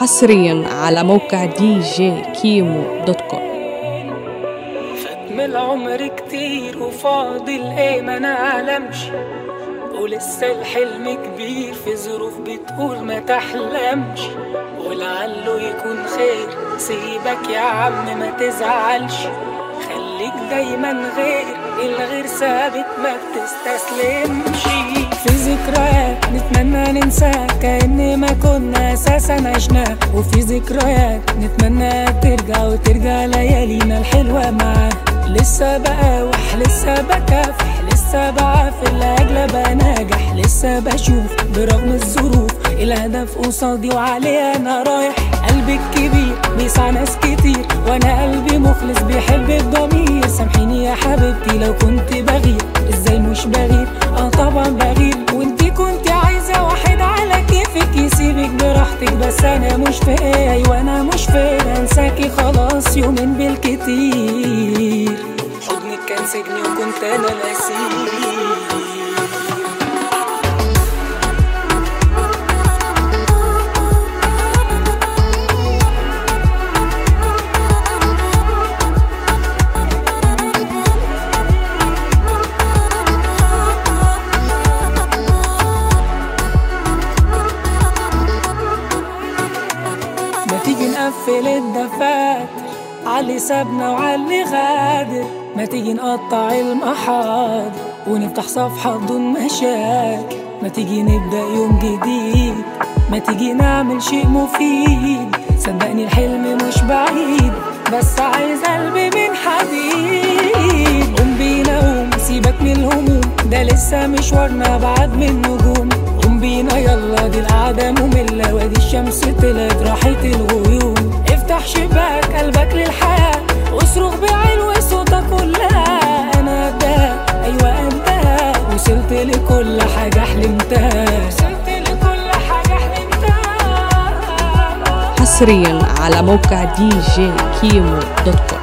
حصريا على موقع دي جي كيمو دوت كوم فات من العمر كتير وفاضل ايه ما نعلمش ولسه الحلم كبير في ظروف بتقول ما تحلمش ولعله يكون خير سيبك يا عم ما تزعلش خليك دايما غير الغير ثابت ما بتستسلمش في ذكريات نتمنى ننساها كأن ما كنا أساسا عشناها وفي ذكريات نتمنى ترجع وترجع ليالينا الحلوة معاها لسه بقاوح لسه بكافح لسه بعافر لأجل أبقى ناجح لسه بشوف برغم الظروف الهدف قصادي وعليه أنا رايح قلبي الكبير بيسعى ناس كتير وأنا قلبي مخلص بيحب الضمير سامحيني يا حبيبتي لو كنت بغير ازاي مش بغير اه طبعا بغير وانتي كنت عايزة واحد على كيفك يسيبك براحتك بس انا مش في ايه ايوه انا مش في انساكي خلاص يومين بالكتير حضنك كان سجني وكنت انا الاسير ما تيجي نقفل الدفاتر علي سابنا وعلي غادر ما تيجي نقطع المحاضر ونفتح صفحة بدون مشاكل ما تيجي نبدأ يوم جديد ما تيجي نعمل شيء مفيد صدقني الحلم مش بعيد بس عايز قلبي من حديد قوم بينا قوم سيبك من الهموم ده لسه مشوارنا بعد من نجوم قوم بينا يلا دي القعدة مملة وادي الشمس طلعت راحت الغيوم افتح شباك قلبك للحياة واصرخ بعلو صوتك كلها انا قدها ايوه قدها وصلت لكل حاجة حلمتها وصلت لكل حاجة حلمتها حصريا على موقع دي جي كيمو دوت كوم